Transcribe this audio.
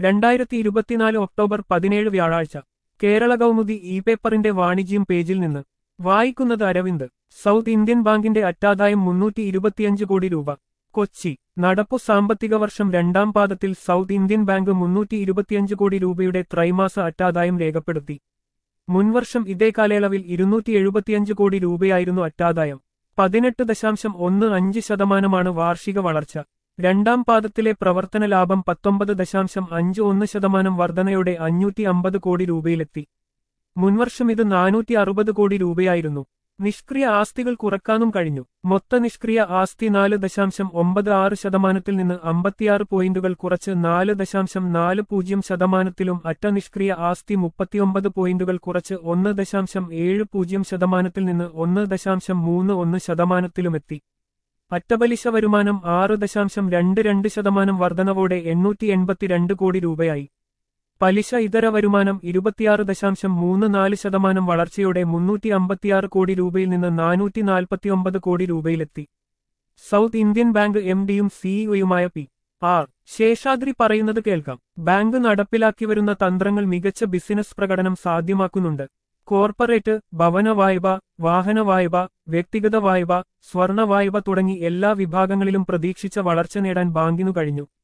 രണ്ടായിരത്തി ഇരുപത്തിനാല് ഒക്ടോബർ പതിനേഴ് വ്യാഴാഴ്ച കേരള കൗമുദി ഇ പേപ്പറിന്റെ വാണിജ്യം പേജിൽ നിന്ന് വായിക്കുന്നത് അരവിന്ദ് സൗത്ത് ഇന്ത്യൻ ബാങ്കിന്റെ അറ്റാദായം മുന്നൂറ്റി ഇരുപത്തിയഞ്ച് കോടി രൂപ കൊച്ചി നടപ്പു സാമ്പത്തിക വർഷം രണ്ടാം പാദത്തിൽ സൗത്ത് ഇന്ത്യൻ ബാങ്ക് മുന്നൂറ്റി ഇരുപത്തിയഞ്ച് കോടി രൂപയുടെ ത്രൈമാസ അറ്റാദായം രേഖപ്പെടുത്തി മുൻവർഷം ഇതേ കാലയളവിൽ ഇരുന്നൂറ്റി എഴുപത്തിയഞ്ച് കോടി രൂപയായിരുന്നു അറ്റാദായം പതിനെട്ട് ദശാംശം ഒന്ന് അഞ്ച് ശതമാനമാണ് വാർഷിക വളർച്ച രണ്ടാം പാദത്തിലെ പ്രവർത്തന ലാഭം പത്തൊമ്പത് ദശാംശം അഞ്ച് ഒന്ന് ശതമാനം വർധനയോടെ അഞ്ഞൂറ്റി അമ്പത് കോടി രൂപയിലെത്തി മുൻവർഷം ഇത് നാനൂറ്റി അറുപത് കോടി രൂപയായിരുന്നു നിഷ്ക്രിയ ആസ്തികൾ കുറക്കാനും കഴിഞ്ഞു മൊത്ത നിഷ്ക്രിയ ആസ്തി നാല് ദശാംശം ഒമ്പത് ആറ് ശതമാനത്തിൽ നിന്ന് അമ്പത്തിയാറ് പോയിന്റുകൾ കുറച്ച് നാല് ദശാംശം നാല് പൂജ്യം ശതമാനത്തിലും അറ്റ നിഷ്ക്രിയ ആസ്തി മുപ്പത്തിയൊമ്പത് പോയിന്റുകൾ കുറച്ച് ഒന്ന് ദശാംശം ഏഴ് പൂജ്യം ശതമാനത്തിൽ നിന്ന് ഒന്ന് ദശാംശം മൂന്ന് ഒന്ന് ശതമാനത്തിലുമെത്തി അറ്റപലിശ വരുമാനം ആറ് ദശാംശം രണ്ട് രണ്ട് ശതമാനം വർധനവോടെ എണ്ണൂറ്റി എൺപത്തിരണ്ട് കോടി രൂപയായി പലിശ ഇതര വരുമാനം ഇരുപത്തിയാറ് ദശാംശം മൂന്ന് നാല് ശതമാനം വളർച്ചയോടെ മുന്നൂറ്റി അമ്പത്തിയാറ് കോടി രൂപയിൽ നിന്ന് നാനൂറ്റി നാൽപ്പത്തിയൊമ്പത് കോടി രൂപയിലെത്തി സൗത്ത് ഇന്ത്യൻ ബാങ്ക് എം ഡിയും സിഇഒയുമായ പി ആർ ശേഷാദ്രി പറയുന്നത് കേൾക്കാം ബാങ്ക് നടപ്പിലാക്കി വരുന്ന തന്ത്രങ്ങൾ മികച്ച ബിസിനസ് പ്രകടനം സാധ്യമാക്കുന്നുണ്ട് കോർപ്പറേറ്റ് ഭവന വായ്പ വാഹന വായ്പ വ്യക്തിഗത വായ്പ സ്വർണ വായ്പ തുടങ്ങി എല്ലാ വിഭാഗങ്ങളിലും പ്രതീക്ഷിച്ച വളർച്ച നേടാൻ ബാങ്കിനു കഴിഞ്ഞു